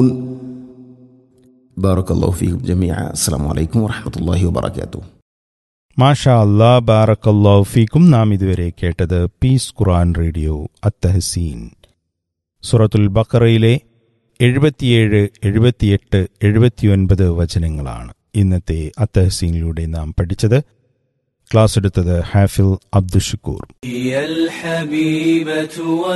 بارك الله فيكم جميعا السلام عليكم ورحمة الله وبركاته മാഷാ അല്ലാ ബാറക്കല്ലാഹു ഫീക്കും നാം ഇതുവരെ കേട്ടത് പീസ് ഖുറാൻ റേഡിയോ അത്തഹസീൻ സുറത്തുൽ ബക്കറയിലെ എഴുപത്തിയേഴ് എഴുപത്തിയെട്ട് എഴുപത്തിയൊൻപത് വചനങ്ങളാണ് ഇന്നത്തെ അത്തഹസീനിലൂടെ നാം പഠിച്ചത് ക്ലാസ് എടുത്തത് ഹാഫിൽ അബ്ദുഷക്കൂർ هي الحبيبة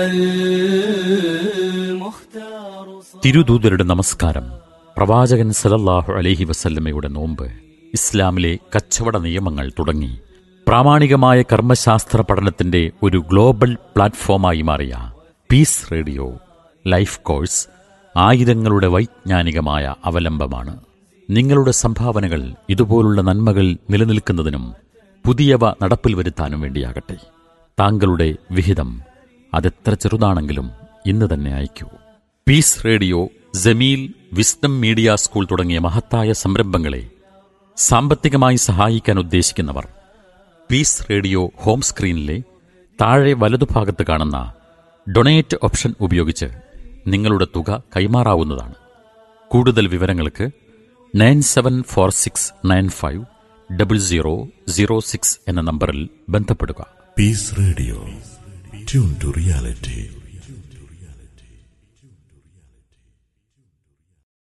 والمختار തിരുദൂതരുടെ നമസ്കാരം പ്രവാചകൻ സലല്ലാഹു അലൈഹി വസല്ലമയുടെ നോമ്പ് ഇസ്ലാമിലെ കച്ചവട നിയമങ്ങൾ തുടങ്ങി പ്രാമാണികമായ കർമ്മശാസ്ത്ര പഠനത്തിന്റെ ഒരു ഗ്ലോബൽ പ്ലാറ്റ്ഫോമായി മാറിയ പീസ് റേഡിയോ ലൈഫ് കോഴ്സ് ആയിരങ്ങളുടെ വൈജ്ഞാനികമായ അവലംബമാണ് നിങ്ങളുടെ സംഭാവനകൾ ഇതുപോലുള്ള നന്മകൾ നിലനിൽക്കുന്നതിനും പുതിയവ നടപ്പിൽ വരുത്താനും വേണ്ടിയാകട്ടെ താങ്കളുടെ വിഹിതം അതെത്ര ചെറുതാണെങ്കിലും ഇന്ന് തന്നെ അയക്കൂ peace radio Jameel wisdom media school തുടങ്ങിയ മഹത്തായ സംരംഭങ്ങളെ സാമ്പത്തികമായി സഹായിക്കാൻ ഉദ്ദേശിക്കുന്നവർ പീസ് റേഡിയോ ഹോം സ്ക്രീനിലെ താഴെ വലതുഭാഗത്ത് കാണുന്ന ഡൊണേറ്റ് ഓപ്ഷൻ ഉപയോഗിച്ച് നിങ്ങളുടെ തുക കൈമാറാവുന്നതാണ് കൂടുതൽ വിവരങ്ങൾക്ക് nine seven four six nine five double zero zero six എന്ന നമ്പറിൽ ബന്ധപ്പെടുക Peace Radio. Tune to reality.